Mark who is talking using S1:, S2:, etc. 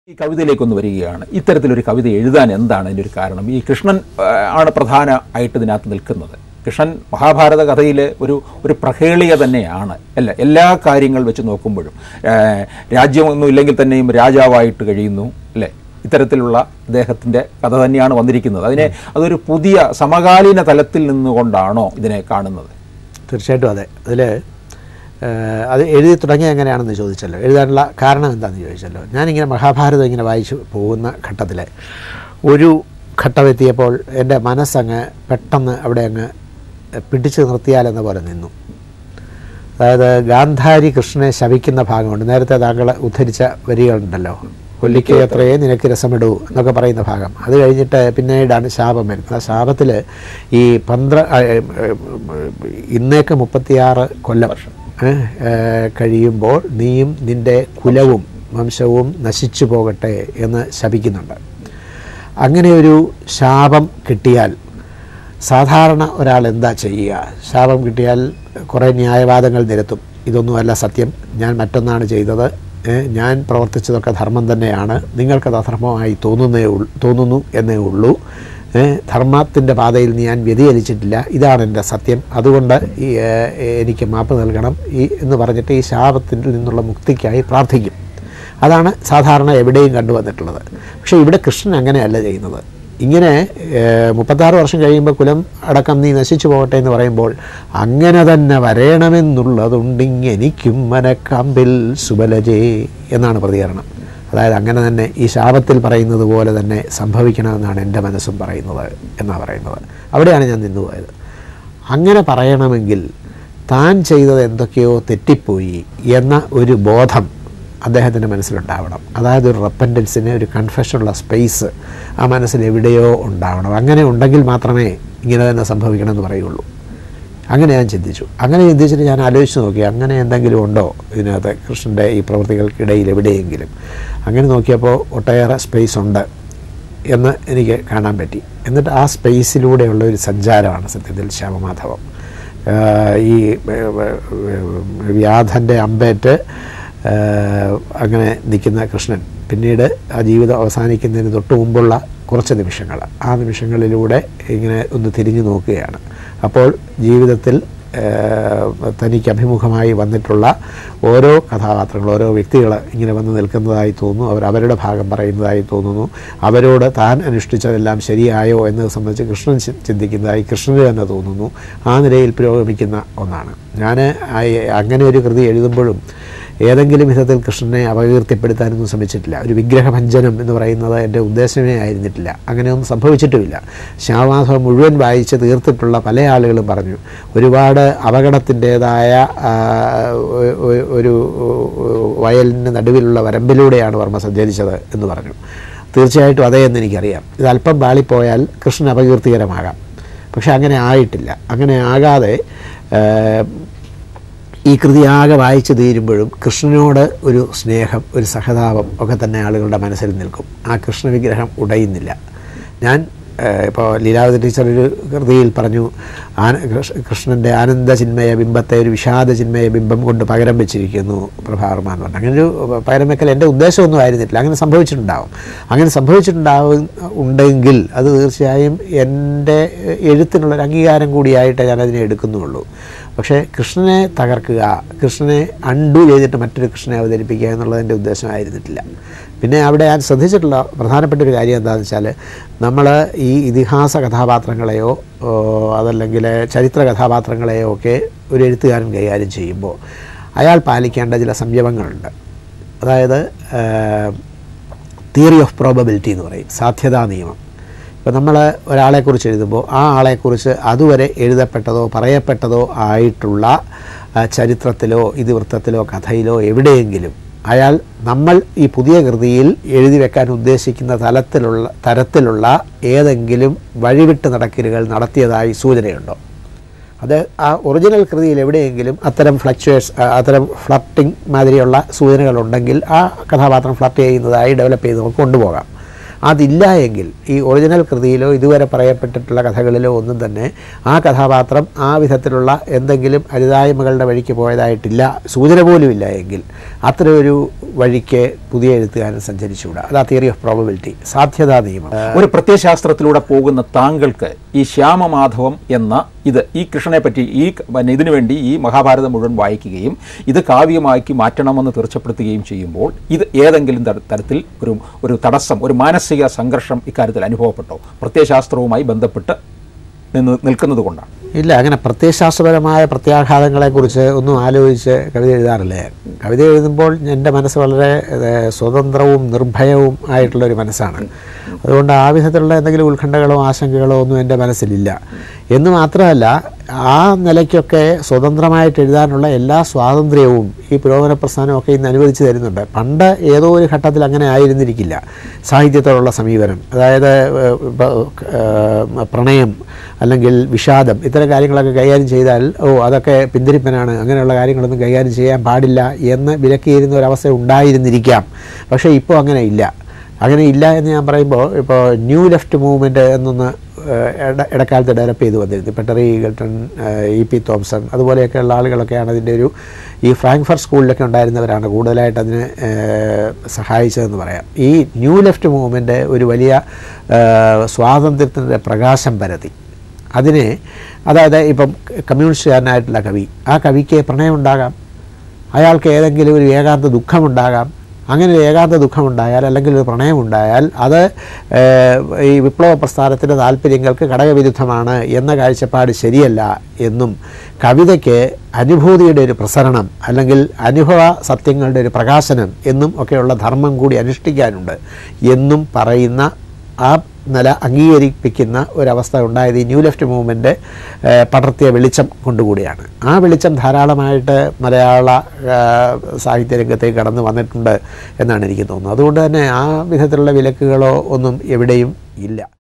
S1: ഈ കവിതയിലേക്കൊന്ന് വരികയാണ് ഇത്തരത്തിലൊരു കവിത എഴുതാൻ എന്താണ് അതിൻ്റെ ഒരു കാരണം ഈ കൃഷ്ണൻ ആ, ആണ് പ്രധാനമായിട്ട് ഇതിനകത്ത് നിൽക്കുന്നത് കൃഷ്ണൻ മഹാഭാരത കഥയിലെ ഒരു ഒരു പ്രഹേളിക തന്നെയാണ് അല്ല എല്ലാ കാര്യങ്ങൾ വെച്ച് നോക്കുമ്പോഴും ആ, രാജ്യമൊന്നും ഇല്ലെങ്കിൽ തന്നെയും രാജാവായിട്ട് കഴിയുന്നു അല്ലേ ഇത്തരത്തിലുള്ള അദ്ദേഹത്തിൻ്റെ കഥ തന്നെയാണ് വന്നിരിക്കുന്നത് അതിനെ അതൊരു പുതിയ സമകാലീന തലത്തിൽ നിന്നുകൊണ്ടാണോ ഇതിനെ കാണുന്നത്
S2: തീർച്ചയായിട്ടും അതെ അതിൽ അത് എഴുതി തുടങ്ങിയ എങ്ങനെയാണെന്ന് ചോദിച്ചല്ലോ എഴുതാനുള്ള കാരണം എന്താണെന്ന് ചോദിച്ചല്ലോ ഞാനിങ്ങനെ മഹാഭാരതം ഇങ്ങനെ വായിച്ചു പോകുന്ന ഘട്ടത്തിൽ ഒരു ഘട്ടമെത്തിയപ്പോൾ എൻ്റെ മനസ്സങ്ങ് പെട്ടെന്ന് അവിടെ അങ്ങ് പിടിച്ചു നിർത്തിയാലെന്ന പോലെ നിന്നു അതായത് ഗാന്ധാരി കൃഷ്ണനെ ശപിക്കുന്ന ഭാഗമുണ്ട് നേരത്തെ താങ്കൾ ഉദ്ധരിച്ച വരികളുണ്ടല്ലോ കൊല്ലിക്ക് എത്രയേ നിനക്ക് രസമിടൂ എന്നൊക്കെ പറയുന്ന ഭാഗം അത് കഴിഞ്ഞിട്ട് പിന്നീടാണ് ശാപം വരുന്നത് ആ ശാപത്തിൽ ഈ പന്ത്ര ആ, ഏ, ഏ, ഇന്നേക്ക് മുപ്പത്തിയാറ് കൊല്ലം ഏ, ഏ, കഴിയുമ്പോൾ നീയും നിൻ്റെ കുലവും വംശവും നശിച്ചു പോകട്ടെ എന്ന് ശപിക്കുന്നുണ്ട് അങ്ങനെ ഒരു ശാപം കിട്ടിയാൽ സാധാരണ ഒരാൾ എന്താ ചെയ്യുക ശാപം കിട്ടിയാൽ കുറേ ന്യായവാദങ്ങൾ നിരത്തും ഇതൊന്നുമല്ല സത്യം ഞാൻ മറ്റൊന്നാണ് ചെയ്തത് ഏ, ഞാൻ പ്രവർത്തിച്ചതൊക്കെ ധർമ്മം തന്നെയാണ് നിങ്ങൾക്കത് അധർമ്മമായി തോന്നുന്നേ ഉള്ളൂ തോന്നുന്നു എന്നേ ഉള്ളൂ ഏ, ധർമ്മത്തിൻ്റെ പാതയിൽ ഞാൻ വ്യതിചലിച്ചിട്ടില്ല ഇതാണ് എൻ്റെ സത്യം അതുകൊണ്ട് ഈ ഏ, എനിക്ക് മാപ്പ് നൽകണം ഈ എന്ന് പറഞ്ഞിട്ട് ഈ ശാപത്തിൽ നിന്നുള്ള മുക്തിക്കായി പ്രാർത്ഥിക്കും അതാണ് സാധാരണ എവിടെയും കണ്ടുവന്നിട്ടുള്ളത് പക്ഷേ ഇവിടെ കൃഷ്ണൻ അങ്ങനെയല്ല ചെയ്യുന്നത് ഇങ്ങനെ ഏഹ്, മുപ്പത്താറ് വർഷം കഴിയുമ്പോൾ കുലം അടക്കം നീ നശിച്ചു പോകട്ടെ എന്ന് പറയുമ്പോൾ അങ്ങനെ തന്നെ വരേണമെന്നുള്ളതുണ്ടിങ്ങെനിക്കും മനക്കമ്പിൽ സുബലജേ എന്നാണ് പ്രതികരണം അതായത് അങ്ങനെ തന്നെ ഈ ശാപത്തിൽ പറയുന്നത് പോലെ തന്നെ സംഭവിക്കണമെന്നാണ് എൻ്റെ മനസ്സും പറയുന്നത് എന്നാണ് പറയുന്നത് അവിടെയാണ് ഞാൻ നിന്നുപോയത് അങ്ങനെ പറയണമെങ്കിൽ താൻ ചെയ്തത് എന്തൊക്കെയോ തെറ്റിപ്പോയി എന്ന ഒരു ബോധം അദ്ദേഹത്തിൻ്റെ മനസ്സിലുണ്ടാവണം അതായത് ഒരു റെപ്പൻറ്റൻസിന് ഒരു കൺഫെഷനുള്ള സ്പേസ് ആ മനസ്സിൽ എവിടെയോ ഉണ്ടാവണം അങ്ങനെ ഉണ്ടെങ്കിൽ മാത്രമേ ഇങ്ങനെ തന്നെ സംഭവിക്കണമെന്ന് പറയുള്ളൂ അങ്ങനെ ഞാൻ ചിന്തിച്ചു അങ്ങനെ ചിന്തിച്ചിട്ട് ഞാൻ ആലോചിച്ച് നോക്കി അങ്ങനെ എന്തെങ്കിലും ഉണ്ടോ ഇതിനകത്ത് കൃഷ്ണൻ്റെ ഈ പ്രവൃത്തികൾക്കിടയിൽ എവിടെയെങ്കിലും അങ്ങനെ നോക്കിയപ്പോൾ ഒട്ടേറെ സ്പേസ് ഉണ്ട് എന്ന് എനിക്ക് കാണാൻ പറ്റി എന്നിട്ട് ആ സ്പേസിലൂടെയുള്ള ഒരു സഞ്ചാരമാണ് സത്യത്തിൽ ശ്യാമമാധവം ആഹ് ഈ വ്യാധൻ്റെ അമ്പേറ്റ് ആഹ് അങ്ങനെ നിൽക്കുന്ന കൃഷ്ണൻ പിന്നീട് ആ ജീവിതം അവസാനിക്കുന്നതിന് തൊട്ട് മുമ്പുള്ള കുറച്ച് നിമിഷങ്ങൾ ആ നിമിഷങ്ങളിലൂടെ ഇങ്ങനെ ഒന്ന് തിരിഞ്ഞു നോക്കുകയാണ് അപ്പോൾ ജീവിതത്തിൽ ആഹ് തനിക്ക് അഭിമുഖമായി വന്നിട്ടുള്ള ഓരോ കഥാപാത്രങ്ങൾ ഓരോ വ്യക്തികൾ ഇങ്ങനെ വന്ന് നിൽക്കുന്നതായി തോന്നുന്നു അവർ അവരുടെ ഭാഗം പറയുന്നതായി തോന്നുന്നു അവരോട് താൻ അനുഷ്ഠിച്ചതെല്ലാം ശരിയായോ എന്നത് സംബന്ധിച്ച് കൃഷ്ണൻ ചി- ചിന്തിക്കുന്നതായി കൃഷ്ണന് തന്നെ തോന്നുന്നു ആ നിലയിൽ പുരോഗമിക്കുന്ന ഒന്നാണ് ഞാൻ അങ്ങനെ ഒരു കൃതി എഴുതുമ്പോഴും ഏതെങ്കിലും വിധത്തിൽ കൃഷ്ണനെ അപകീർത്തിപ്പെടുത്താനൊന്നും ശ്രമിച്ചിട്ടില്ല ഒരു വിഗ്രഹഭഞ്ജനം എന്ന് പറയുന്നത് എൻ്റെ ഉദ്ദേശമേ ആയിരുന്നിട്ടില്ല അങ്ങനെയൊന്നും സംഭവിച്ചിട്ടുമില്ല ശ്യാമാധവം മുഴുവൻ വായിച്ച് തീർത്തിട്ടുള്ള പല ആളുകളും പറഞ്ഞു ഒരുപാട് അപകടത്തിൻ്റേതായ ഒരു വയലിന് നടുവിലുള്ള വരമ്പിലൂടെയാണ് വർമ്മ സഞ്ചരിച്ചത് എന്ന് പറഞ്ഞു തീർച്ചയായിട്ടും അതേ എന്ന് എനിക്കറിയാം ഇത് അല്പം പാളിപ്പോയാൽ കൃഷ്ണൻ അപകീർത്തികരമാകാം പക്ഷെ അങ്ങനെ ആയിട്ടില്ല അങ്ങനെ ആകാതെ ആ, ഈ കൃതി ആകെ വായിച്ചു തീരുമ്പോഴും കൃഷ്ണനോട് ഒരു സ്നേഹം ഒരു സഹതാപം ഒക്കെ തന്നെ ആളുകളുടെ മനസ്സിൽ നിൽക്കും ആ കൃഷ്ണ വിഗ്രഹം ഉടയുന്നില്ല ഞാൻ ഇപ്പോൾ ലീലാവതി ടീച്ചർ ഒരു കൃതിയിൽ പറഞ്ഞു ആന കൃഷ്- കൃഷ്ണൻ്റെ ആനന്ദചിന്മയ ബിംബത്തെ ഒരു വിഷാദചിന്മയ ബിംബം കൊണ്ട് പകരം വെച്ചിരിക്കുന്നു പ്രഭാവർമ്മ എന്ന് പറഞ്ഞു അങ്ങനെ ഒരു പകരം വെക്കൽ എൻ്റെ ഉദ്ദേശമൊന്നും ആയിരുന്നില്ല അങ്ങനെ സംഭവിച്ചിട്ടുണ്ടാവും അങ്ങനെ സംഭവിച്ചിട്ടുണ്ടാവും ഉണ്ടെങ്കിൽ അത് തീർച്ചയായും എൻ്റെ എഴുത്തിനുള്ളൊരു അംഗീകാരം കൂടിയായിട്ട് ഞാനതിനെ എടുക്കുന്നുള്ളൂ പക്ഷേ കൃഷ്ണനെ തകർക്കുക കൃഷ്ണനെ അണ്ടു ചെയ്തിട്ട് മറ്റൊരു കൃഷ്ണനെ അവതരിപ്പിക്കുക എന്നുള്ളത് എൻ്റെ ഉദ്ദേശമായിരുന്നിട്ടില്ല പിന്നെ അവിടെ ഞാൻ ശ്രദ്ധിച്ചിട്ടുള്ള പ്രധാനപ്പെട്ട ഒരു കാര്യം എന്താണെന്ന് വെച്ചാൽ നമ്മൾ ഈ ഇതിഹാസ കഥാപാത്രങ്ങളെയോ ഓ, അതല്ലെങ്കിൽ ചരിത്ര കഥാപാത്രങ്ങളെയോ ഒക്കെ ഒരു എഴുത്തുകാരൻ കൈകാര്യം ചെയ്യുമ്പോൾ അയാൾ പാലിക്കേണ്ട ചില സംയമങ്ങളുണ്ട് അതായത് തിയറി ഓഫ് പ്രോബബിലിറ്റി എന്ന് പറയും സാധ്യതാ നിയമം ഇപ്പോൾ നമ്മൾ ഒരാളെക്കുറിച്ച് എഴുതുമ്പോൾ ആ ആളെക്കുറിച്ച് അതുവരെ എഴുതപ്പെട്ടതോ പറയപ്പെട്ടതോ ആയിട്ടുള്ള ആ, ചരിത്രത്തിലോ ഇതിവൃത്തത്തിലോ കഥയിലോ എവിടെയെങ്കിലും അയാൾ നമ്മൾ ഈ പുതിയ കൃതിയിൽ എഴുതി വെക്കാൻ ഉദ്ദേശിക്കുന്ന തലത്തിലുള്ള തരത്തിലുള്ള ഏതെങ്കിലും വഴിവിട്ട് നടക്കലുകൾ നടത്തിയതായി സൂചനയുണ്ടോ അത് ആ ഒറിജിനൽ കൃതിയിൽ എവിടെയെങ്കിലും അത്തരം ഫ്ലക്ച്വേഴ്സ് അത്തരം ഫ്ലർട്ടിങ് മാതിരിയുള്ള സൂചനകളുണ്ടെങ്കിൽ ആ കഥാപാത്രം ഫ്ലർട്ട് ചെയ്യുന്നതായി ഡെവലപ്പ് ചെയ്ത് നമുക്ക് കൊണ്ടുപോകാം അതില്ല എങ്കിൽ ഈ ഒറിജിനൽ കൃതിയിലോ ഇതുവരെ പറയപ്പെട്ടിട്ടുള്ള കഥകളിലോ ഒന്നും തന്നെ ആ കഥാപാത്രം ആ വിധത്തിലുള്ള എന്തെങ്കിലും അരുതായ്മകളുടെ വഴിക്ക് പോയതായിട്ടില്ല സൂചന പോലും ഇല്ല എങ്കിൽ അത്തരമൊരു വഴിക്ക് പുതിയ എഴുത്തുകാരൻ സഞ്ചരിച്ചുകൂടാ അതാ തിയറി ഓഫ് പ്രോബബിലിറ്റി സാധ്യതാ നിയമം
S1: ഒരു പ്രത്യയശാസ്ത്രത്തിലൂടെ പോകുന്ന താങ്കൾക്ക് ഈ ശ്യാമമാധവം എന്ന ഇത് ഈ കൃഷ്ണനെ പറ്റി ഈ പിന്നെ ഇതിനു വേണ്ടി ഈ മഹാഭാരതം മുഴുവൻ വായിക്കുകയും ഇത് കാവ്യമാക്കി മാറ്റണമെന്ന് തീർച്ചപ്പെടുത്തുകയും ചെയ്യുമ്പോൾ ഇത് ഏതെങ്കിലും തര- തരത്തിൽ ഒരു ഒരു തടസ്സം ഒരു മാനസിക സംഘർഷം ഇക്കാര്യത്തിൽ അനുഭവപ്പെട്ടോ പ്രത്യയശാസ്ത്രവുമായി ബന്ധപ്പെട്ട് നിന്ന് നിൽക്കുന്നത് കൊണ്ടാണ്
S2: ഇല്ല അങ്ങനെ പ്രത്യയശാസ്ത്രപരമായ പ്രത്യാഘാതങ്ങളെക്കുറിച്ച് ഒന്നും ആലോചിച്ച് കവിത എഴുതാറില്ല ഞാൻ. കവിത എഴുതുമ്പോൾ എൻ്റെ മനസ്സ് വളരെ ഏഹ്, സ്വതന്ത്രവും നിർഭയവും ആയിട്ടുള്ള ഒരു മനസ്സാണ് അതുകൊണ്ട് ആ വിധത്തിലുള്ള എന്തെങ്കിലും ഉത്കണ്ഠകളോ ആശങ്കകളോ ഒന്നും എൻ്റെ മനസ്സിലില്ല എന്ന് മാത്രമല്ല ആ നിലയ്ക്കൊക്കെ സ്വതന്ത്രമായിട്ട് എഴുതാനുള്ള എല്ലാ സ്വാതന്ത്ര്യവും ഈ പുരോഗമന പ്രസ്ഥാനമൊക്കെ ഇന്ന് അനുവദിച്ചു തരുന്നുണ്ട് പണ്ട് ഏതോ ഒരു ഘട്ടത്തിൽ അങ്ങനെ ആയിരുന്നിരിക്കില്ല സാഹിത്യത്തോടുള്ള സമീപനം അതായത് ഏഹ്, ഇപ്പൊ, ഏഹ്, പ്രണയം അല്ലെങ്കിൽ വിഷാദം ഇത്തരം കാര്യങ്ങളൊക്കെ കൈകാര്യം ചെയ്താൽ ഓ അതൊക്കെ പിന്തിരിപ്പനാണ് അങ്ങനെയുള്ള കാര്യങ്ങളൊന്നും കൈകാര്യം ചെയ്യാൻ പാടില്ല എന്ന് വിലക്കിയിരുന്ന ഒരവസ്ഥ ഉണ്ടായിരുന്നിരിക്കാം പക്ഷേ ഇപ്പോൾ അങ്ങനെ ഇല്ല അങ്ങനെ ഇല്ല എന്ന് ഞാൻ പറയുമ്പോൾ ഇപ്പോൾ ന്യൂ ലെഫ്റ്റ് മൂവ്മെൻറ്റ് എന്നൊന്ന് ഏഹ്, ഇട ഇടക്കാലത്ത് ഡെവലപ്പ് ചെയ്ത് വന്നിരുന്നു ഇപ്പോൾ ടെറി ഈഗിൾട്ടൺ ഏഹ്, ഇ പി തോംസൺ അതുപോലെയൊക്കെയുള്ള ആളുകളൊക്കെയാണ് അതിൻ്റെ ഒരു ഈ ഫ്രാങ്ക്ഫർട്ട് സ്കൂളിലൊക്കെ ഉണ്ടായിരുന്നവരാണ് കൂടുതലായിട്ട് അതിന് ഏഹ്, സഹായിച്ചതെന്ന് പറയാം ഈ ന്യൂ ലെഫ്റ്റ് മൂവ്മെൻറ്റ് ഒരു വലിയ ഏഹ്, സ്വാതന്ത്ര്യത്തിൻ്റെ പ്രകാശം പരത്തി അതിനെ അതായത് ഇപ്പം കമ്മ്യൂണിസ്റ്റുകാരനായിട്ടുള്ള കവി ആ കവിക്ക് പ്രണയമുണ്ടാകാം അയാൾക്ക് ഏതെങ്കിലും ഒരു ഏകാന്ത ദുഃഖമുണ്ടാകാം അങ്ങനെ ഒരു ഏകാന്ത ദുഃഖമുണ്ടായാൽ അല്ലെങ്കിൽ ഒരു പ്രണയമുണ്ടായാൽ അത് ഏഹ്, ഈ വിപ്ലവ പ്രസ്ഥാനത്തിൻ്റെ താല്പര്യങ്ങൾക്ക് ഘടകവിരുദ്ധമാണ് എന്ന കാഴ്ചപ്പാട് ശരിയല്ല എന്നും കവിതയ്ക്ക് അനുഭൂതിയുടെ ഒരു പ്രസരണം അല്ലെങ്കിൽ അനുഭവ സത്യങ്ങളുടെ ഒരു പ്രകാശനം എന്നും ഒക്കെയുള്ള ധർമ്മം കൂടി അനുഷ്ഠിക്കാനുണ്ട് എന്നും പറയുന്ന ആ നില അംഗീകരിപ്പിക്കുന്ന ഒരവസ്ഥ ഉണ്ടായത് ഈ ന്യൂ ലെഫ്റ്റ് മൂവ്മെൻറ്റ് പടർത്തിയ വെളിച്ചം കൊണ്ടുകൂടിയാണ് ആ വെളിച്ചം ധാരാളമായിട്ട് മലയാള ആ, സാഹിത്യ രംഗത്തേക്ക് കടന്നു വന്നിട്ടുണ്ട് എന്നാണ് എനിക്ക് തോന്നുന്നത് അതുകൊണ്ട് തന്നെ ആ വിധത്തിലുള്ള വിലക്കുകളോ ഒന്നും എവിടെയും ഇല്ല